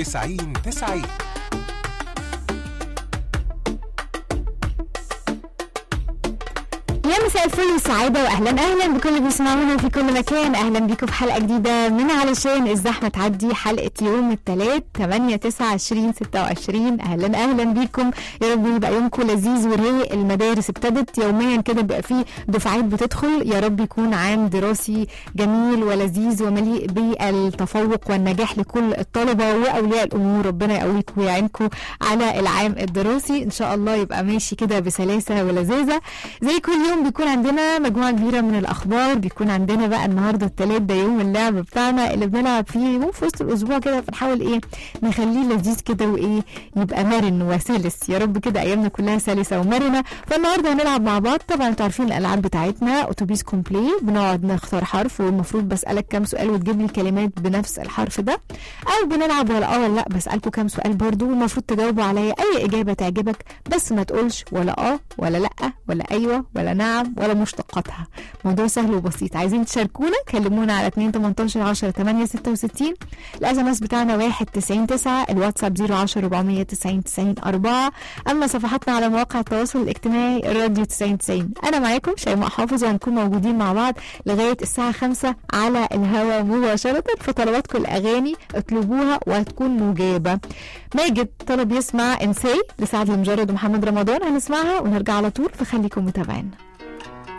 90 90 يا مساء الفل والسعادة وأهلا أهلا بكل اللي بيسمعونا في كل مكان أهلا بيكم في حلقة جديدة من علشان الزحمة تعدي حلقة يوم الثلاث 8 9 20 26 أهلا أهلا بيكم يا رب يبقى يومكم لذيذ ورايق المدارس ابتدت يوميا كده بيبقى فيه دفعات بتدخل يا رب يكون عام دراسي جميل ولذيذ ومليء بالتفوق والنجاح لكل الطلبة وأولياء الأمور ربنا يقويكم ويعينكم على العام الدراسي إن شاء الله يبقى ماشي كده بسلاسة ولذاذة زي كل يوم بيكون عندنا مجموعة كبيرة من الأخبار بيكون عندنا بقى النهاردة التلات ده يوم اللعب بتاعنا اللي بنلعب فيه مو في وسط الأسبوع كده بنحاول إيه نخليه لذيذ كده وإيه يبقى مرن وسلس يا رب كده أيامنا كلها سلسة ومرنة فالنهاردة هنلعب مع بعض طبعا انتوا عارفين الألعاب بتاعتنا أتوبيس كومبلي بنقعد نختار حرف والمفروض بسألك كام سؤال وتجيب لي الكلمات بنفس الحرف ده أو بنلعب ولا اه ولا لا بسألكم كام سؤال برضو والمفروض تجاوبوا عليا أي إجابة تعجبك بس ما تقولش ولا اه ولا لا ولا أيوه ولا نعم ولا مشتقاتها موضوع سهل وبسيط عايزين تشاركونا كلمونا على 2 18 10 8 66 الاس ام اس بتاعنا 1 90 9 الواتساب 010 490 90 4 اما صفحاتنا على مواقع التواصل الاجتماعي الراديو 90 90 انا معاكم شيماء حافظ وهنكون موجودين مع بعض لغايه الساعه 5 على الهواء مباشره فطلباتكم الاغاني اطلبوها وهتكون مجابه ماجد طلب يسمع انساي لسعد المجرد ومحمد رمضان هنسمعها ونرجع على طول فخليكم متابعين